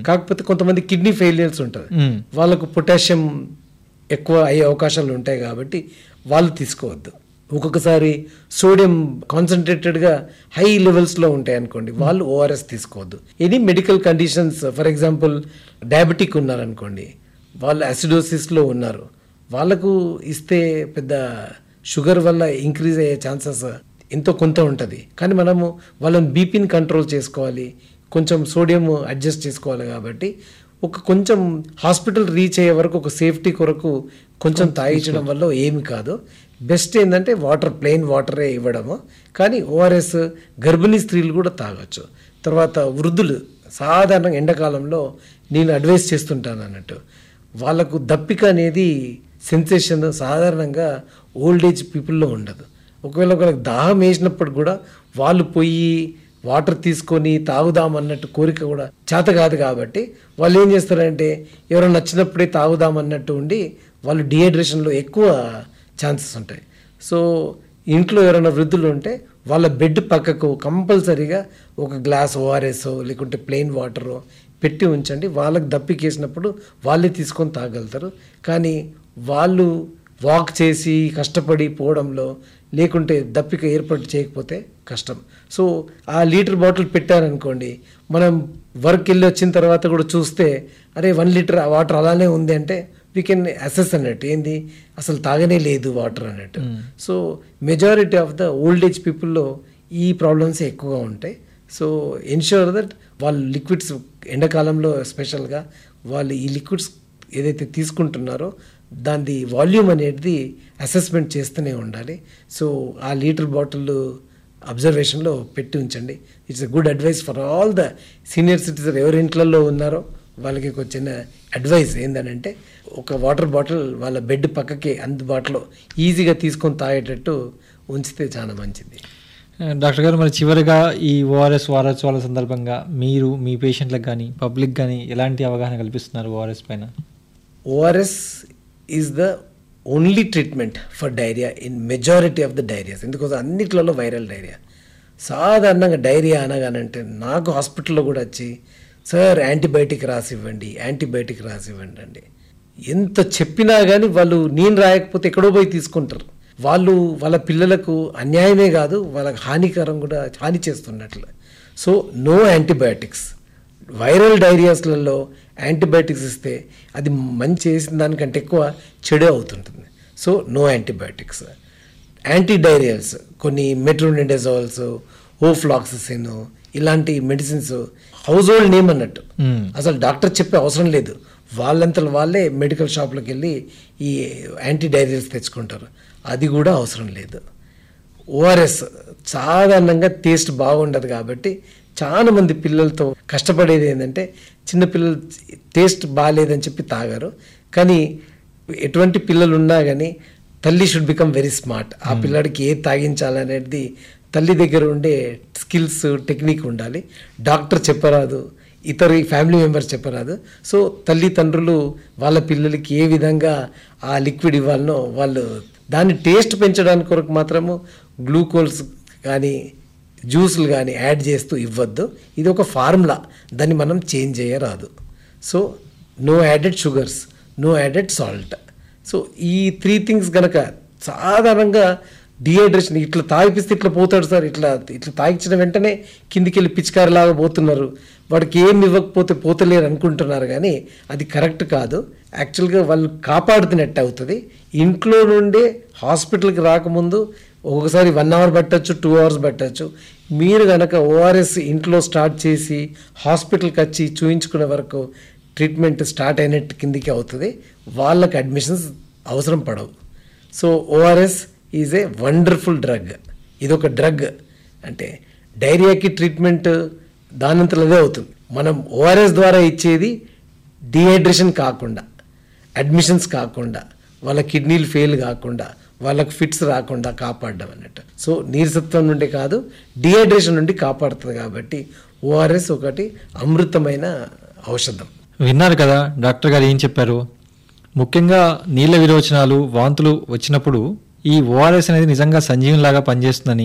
కాకపోతే కొంతమంది kidney failures ఉంటుంది మ్మ్. వాళ్ళకు పొటాషియం ఎక్కువ అయ్యే అవకాశాలు ఉంటాయి కాబట్టి వాళ్ళు తీసుకోవద్దు ఒక్కొక్కసారి సోడియం కాన్సన్ట్రేటెడ్గా హై లెవెల్స్లో ఉంటాయి అనుకోండి వాళ్ళు ఓఆర్ఎస్ తీసుకోవద్దు any medical conditions for example diabetic ఉన్నారనుకోండి వాళ్ళు అసిడోసిస్లో ఉన్నారు వాళ్ళకు ఇస్తే పెద్ద షుగర్ వల్ల ఇంక్రీజ్ అయ్యే ఛాన్సెస్ ఎంతో కొంత ఉంటుంది కానీ మనము వాళ్ళని బీపీని కంట్రోల్ చేసుకోవాలి కొంచెం సోడియం అడ్జస్ట్ చేసుకోవాలి కాబట్టి ఒక కొంచెం హాస్పిటల్ రీచ్ అయ్యే వరకు ఒక సేఫ్టీ కొరకు కొంచెం తాగించడం వల్ల ఏమి కాదు బెస్ట్ ఏంటంటే వాటర్ ప్లెయిన్ వాటరే ఇవ్వడము కానీ ఓఆర్ఎస్ గర్భిణీ స్త్రీలు కూడా తాగొచ్చు తర్వాత వృద్ధులు సాధారణంగా ఎండాకాలంలో నేను అడ్వైస్ చేస్తుంటాను అన్నట్టు వాళ్ళకు దప్పిక అనేది సెన్సేషన్ సాధారణంగా ఓల్డ్ ఏజ్ పీపుల్లో ఉండదు ఒకవేళ వాళ్ళకి దాహం వేసినప్పుడు కూడా వాళ్ళు పోయి వాటర్ తీసుకొని తాగుదాం అన్నట్టు కోరిక కూడా చేత కాదు కాబట్టి వాళ్ళు ఏం చేస్తారంటే ఎవరైనా నచ్చినప్పుడే తాగుదాం అన్నట్టు ఉండి వాళ్ళు డిహైడ్రేషన్లో ఎక్కువ ఛాన్సెస్ ఉంటాయి సో ఇంట్లో ఎవరైనా వృద్ధులు ఉంటే వాళ్ళ బెడ్ పక్కకు కంపల్సరీగా ఒక గ్లాస్ ఓఆర్ఎస్ లేకుంటే ప్లెయిన్ వాటర్ పెట్టి ఉంచండి వాళ్ళకి దప్పికేసినప్పుడు వాళ్ళే తీసుకొని తాగలుగుతారు కానీ వాళ్ళు వాక్ చేసి కష్టపడి పోవడంలో లేకుంటే దప్పిక ఏర్పాటు చేయకపోతే కష్టం సో ఆ లీటర్ బాటిల్ పెట్టారనుకోండి మనం వర్క్ వెళ్ళి వచ్చిన తర్వాత కూడా చూస్తే అరే వన్ లీటర్ వాటర్ అలానే ఉంది అంటే వీ కెన్ అసెస్ అన్నట్టు ఏంది అసలు తాగనే లేదు వాటర్ అన్నట్టు so majority of the old age పీపుల్లో ఈ ప్రాబ్లమ్స్ ఎక్కువగా ఉంటాయి సో ఎన్ష్యూర్ దట్ వాళ్ళు లిక్విడ్స్ ఎండాకాలంలో స్పెషల్గా వాళ్ళు ఈ లిక్విడ్స్ ఏదైతే తీసుకుంటున్నారో దాని వాల్యూమ్ అనేది అసెస్మెంట్ చేస్తూనే ఉండాలి సో ఆ లీటర్ బాటిల్ అబ్జర్వేషన్లో పెట్టి ఉంచండి it's a good advice for all the senior citizen ఎవరి ఇంట్లలో ఉన్నారో వాళ్ళకి ఒక చిన్న అడ్వైస్ ఏంటంటే ఒక వాటర్ బాటిల్ వాళ్ళ బెడ్ పక్కకి అందుబాటులో ఈజీగా తీసుకొని తాగేటట్టు ఉంచితే చాలా మంచిది డాక్టర్ గారు మరి చివరిగా ఈ ఓఆర్ఎస్ వారోత్సవాల సందర్భంగా మీరు మీ పేషెంట్లకు కానీ పబ్లిక్ కానీ ఎలాంటి అవగాహన కల్పిస్తున్నారు ఓఆర్ఎస్ పైన ORS is the only treatment for diarrhoea in majority of the diarrhoeas ఎందుకోసం అన్నిట్లలో వైరల్ డైరియా సాధారణంగా డైరియా అనగానంటే నాకు హాస్పిటల్లో కూడా వచ్చి సార్ యాంటీబయాటిక్ రాసి ఇవ్వండి యాంటీబయాటిక్ రాసి ఇవ్వండి అండి ఎంత చెప్పినా కానీ వాళ్ళు నేను రాయకపోతే ఎక్కడో పోయి తీసుకుంటారు వాళ్ళు వాళ్ళ పిల్లలకు అన్యాయమే కాదు వాళ్ళకి హానికరం కూడా హాని చేస్తున్నట్లు సో నో యాంటీబయాటిక్స్ వైరల్ డైరియాస్లలో యాంటీబయాటిక్స్ ఇస్తే అది మంచి చేసిన దానికంటే ఎక్కువ చెడు అవుతుంటుంది so no antibiotics antidiarrhoeals కొన్ని మెట్రోనిడెజాల్స్ ఓఫ్లాక్సిసిన్ ఇలాంటి మెడిసిన్స్ హౌస్ హోల్డ్ నేమ్ అన్నట్టు మ్మ్. అసలు డాక్టర్ చెప్పే అవసరం లేదు వాళ్ళంతలో వాళ్ళే మెడికల్ షాప్లోకి వెళ్ళి ఈ యాంటీ డైరియల్స్ తెచ్చుకుంటారు అది కూడా అవసరం లేదు ఓఆర్ఎస్ సాధారణంగా టేస్ట్ బాగుండదు కాబట్టి చాలా మంది పిల్లలతో కష్టపడేది ఏంటంటే చిన్నపిల్లలు టేస్ట్ బాగాలేదని చెప్పి తాగారు కానీ ఎటువంటి పిల్లలు ఉన్నా కానీ తల్లి షుడ్ బికమ్ వెరీ స్మార్ట్ ఆ పిల్లాడికి ఏ తాగించాలనేది తల్లి దగ్గర ఉండే స్కిల్స్ టెక్నిక్ ఉండాలి డాక్టర్ చెప్పరాదు ఇతర ఫ్యామిలీ మెంబర్స్ చెప్పరాదు సో తల్లిదండ్రులు వాళ్ళ పిల్లలకి ఏ విధంగా ఆ లిక్విడ్ ఇవ్వాలనో వాళ్ళు దాన్ని టేస్ట్ పెంచడానికి కొరకు మాత్రము గ్లూకోజ్ కానీ జ్యూసులు కానీ యాడ్ చేస్తూ ఇవ్వద్దు ఇది ఒక ఫార్ములా దాన్ని మనం చేంజ్ చేయరాదు so no added sugars no added salt so ఈ త్రీ థింగ్స్ గనక సాధారణంగా డిహైడ్రేషన్ ఇట్లా తాగిపిస్తే ఇట్లా పోతాడు సార్ ఇట్లా ఇట్లా తాగించిన వెంటనే కిందికి వెళ్ళి పిచికారిలాగా పోతున్నారు వాడికి ఏం ఇవ్వకపోతే పోతలేరు అనుకుంటున్నారు కానీ అది కరెక్ట్ కాదు యాక్చువల్గా వాళ్ళు కాపాడుతున్నట్టు అవుతుంది ఇంట్లో నుండే హాస్పిటల్కి రాకముందు ఒక్కొక్కసారి వన్ అవర్ పట్టచ్చు టూ అవర్స్ పట్టచ్చు మీరు కనుక ఓఆర్ఎస్ ఇంట్లో స్టార్ట్ చేసి హాస్పిటల్కి వచ్చి చూయించుకునే వరకు ట్రీట్మెంట్ స్టార్ట్ అయినట్టు కిందికి అవుతుంది వాళ్ళకి అడ్మిషన్స్ అవసరం పడవు so ORS is a wonderful drug ఇది ఒక డ్రగ్ అంటే డైరియాకి ట్రీట్మెంట్ దానంతలో అదే అవుతుంది మనం ఓఆర్ఎస్ ద్వారా ఇచ్చేది డిహైడ్రేషన్ కాకుండా అడ్మిషన్స్ కాకుండా వాళ్ళ కిడ్నీలు ఫెయిల్ కాకుండా వాళ్ళకు ఫిట్స్ రాకుండా కాపాడడం అన్నట్టు సో నీరసత్వం నుండి కాదు డిహైడ్రేషన్ నుండి కాపాడుతుంది కాబట్టి ఓఆర్ఎస్ ఒకటి అమృతమైన ఔషధం విన్నారు కదా డాక్టర్ గారు ఏం చెప్పారు ముఖ్యంగా నీళ్ళ విరోచనాలు వాంతులు వచ్చినప్పుడు ఈ ఓఆర్ఎస్ అనేది నిజంగా సంజీవంలాగా పనిచేస్తుందని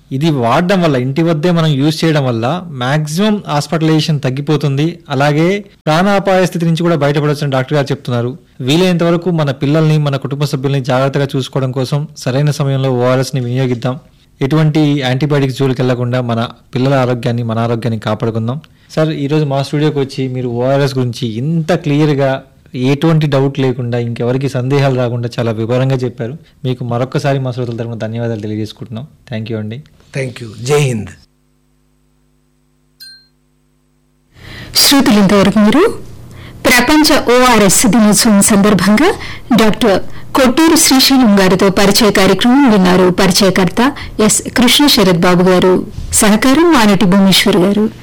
ఇది వాడడం వల్ల ఇంటి వద్దే మనం యూజ్ చేయడం వల్ల మాక్సిమం హాస్పిటలైజేషన్ తగ్గిపోతుంది అలాగే ప్రాణాపాయ స్థితి నుంచి కూడా బయటపడొచ్చని డాక్టర్ గారు చెప్తున్నారు వీలైనంత వరకు మన పిల్లల్ని మన కుటుంబ సభ్యుల్ని జాగ్రత్తగా చూసుకోవడం కోసం సరైన సమయంలో ఓఆర్ఎస్ ని వినియోగిద్దాం ఎటువంటి యాంటీబయాటిక్స్ జోలికి వెళ్లకుండా మన పిల్లల ఆరోగ్యాన్ని మన ఆరోగ్యాన్ని కాపాడుకుందాం సార్ ఈరోజు మా స్టూడియోకి వచ్చి మీరు ఓఆర్ఎస్ గురించి ఇంత క్లియర్గా ఎటువంటి డౌట్ లేకుండా ఇంకెవరికి సందేహాలు రాకుండా చాలా వివరంగా చెప్పారు మీకు మరొకసారి మా శ్రోతల తరపున ధన్యవాదాలు తెలియజేసుకుంటున్నాం థ్యాంక్ యూ అండి థ్యాంక్ యూ జై హింద్ శ్రోతలు ఇంతవరకు మీరు ప్రపంచ ఓఆర్ఎస్ దినోత్సవం సందర్భంగా డాక్టర్ కొట్టూరు శ్రీశైలం గారితో పరిచయ కార్యక్రమం విన్నారు పరిచయకర్త ఎస్ కృష్ణ శరత్ బాబు గారు సహకారం వానటి భూమేశ్వర్ గారు